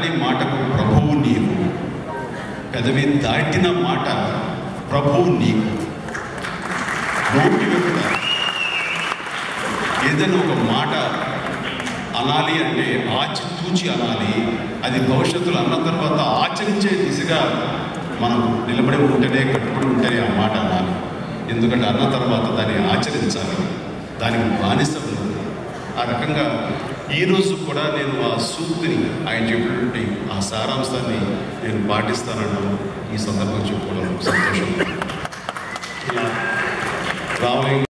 దాటని మాటకు ప్రభువు నీవు పెదవి దాటిన మాట ప్రభువు నీకు నోటి వెంట ఏదైనా ఒక మాట అనాలి అంటే ఆచితూచి అనాలి అది భవిష్యత్తులో అన్న తర్వాత ఆచరించే దిశగా మనం నిలబడి ఉంటేనే కట్టుబడి ఉంటేనే ఆ మాట అనాలి ఎందుకంటే అన్న తర్వాత దాన్ని ఆచరించాలి దానికి బానిస ఉండదు ఆ రకంగా ఈరోజు కూడా నేను ఆ సూక్తిని ఆయన చెప్పినటువంటి ఆ సారాంశాన్ని నేను పాటిస్తానని ఈ సందర్భంగా చెప్పుకోవడం సంతోషం ఇలా రామలింగ